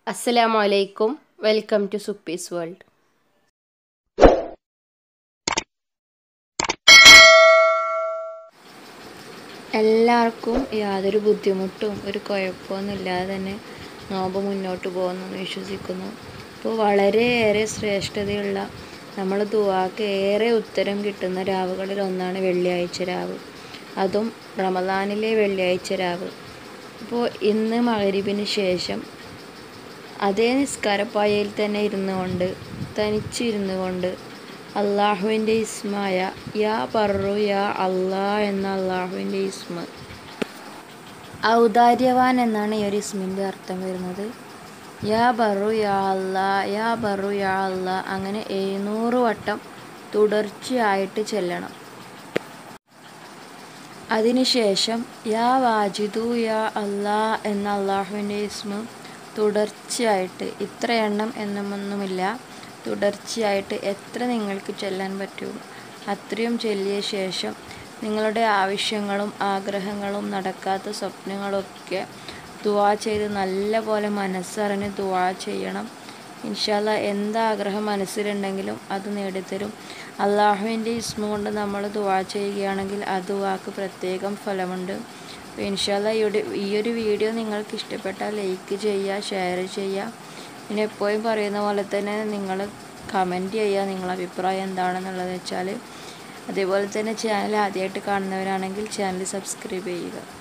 അസ്സലാമു അലൈക്കും welcome to സുപ്പീസ് world എല്ലാവർക്കും യാതൊരു ബുദ്ധിമുട്ടും ഒരു കുഴപ്പമൊന്നും ഇല്ലാതെ തന്നെ നോമ്പ് മുന്നോട്ട് പോകുന്നു വിശ്വസിക്കുന്നു ഇപ്പോൾ വളരെയേറെ ശ്രേഷ്ഠതയുള്ള നമ്മൾ ദുവാക്ക് ഏറെ ഉത്തരം കിട്ടുന്ന രാവുകളിൽ ഒന്നാണ് വെള്ളിയാഴ്ച രാവ് അതും റമദാനിലെ വെള്ളിയാഴ്ച രാവ് അപ്പോൾ ഇന്ന് മകരിബിന് ശേഷം അതേ നിസ്കാരപ്പായയിൽ തന്നെ ഇരുന്നു കൊണ്ട് തനിച്ചിരുന്നു കൊണ്ട് അള്ളാഹുവിൻ്റെ ഇസ്മായ യാ പറു യാ അള്ളാ എന്ന അള്ളാഹുവിൻ്റെ ഇസ്മ ഔദാര്യവാൻ എന്നാണ് ഈ ഒരു ഇസ്മിൻ്റെ അർത്ഥം വരുന്നത് യാ ബറു യാ അല്ലാ യാ ബറു യാ അല്ലാ അങ്ങനെ എഴുന്നൂറ് വട്ടം തുടർച്ചയായിട്ട് ചെല്ലണം അതിനുശേഷം യാ വാജിദു യാ അല്ലാ എന്ന അള്ളാഹുവിൻ്റെ ഇസ്മ തുടർച്ചയായിട്ട് ഇത്ര എണ്ണം എന്നൊന്നുമില്ല തുടർച്ചയായിട്ട് എത്ര നിങ്ങൾക്ക് ചെല്ലാൻ പറ്റുമോ അത്രയും ചൊല്ലിയ ശേഷം നിങ്ങളുടെ ആവശ്യങ്ങളും ആഗ്രഹങ്ങളും നടക്കാത്ത സ്വപ്നങ്ങളൊക്കെ ദുവാ ചെയ്ത് നല്ല പോലെ മനസ്സറിഞ്ഞ് ദുവാ ചെയ്യണം ഇൻഷാല്ല എന്താഗ്രഹം മനസ്സിലുണ്ടെങ്കിലും അത് നേടിത്തരും അള്ളാഹുവിൻ്റെ ഇസ്മ കൊണ്ട് നമ്മൾ ദുവാ ചെയ്യുകയാണെങ്കിൽ ആ ദുവാക്ക് പ്രത്യേകം ഫലമുണ്ട് അപ്പോൾ ഇൻഷാല്ല ഈ ഒരു വീഡിയോ നിങ്ങൾക്ക് ഇഷ്ടപ്പെട്ടാൽ ലൈക്ക് ചെയ്യുക ഷെയർ ചെയ്യുക പിന്നെ എപ്പോഴും പറയുന്ന പോലെ തന്നെ നിങ്ങൾ കമൻറ്റ് ചെയ്യുക നിങ്ങളുടെ അഭിപ്രായം എന്താണെന്നുള്ളത് വെച്ചാൽ അതേപോലെ തന്നെ ചാനൽ ആദ്യമായിട്ട് കാണുന്നവരാണെങ്കിൽ ചാനൽ സബ്സ്ക്രൈബ് ചെയ്യുക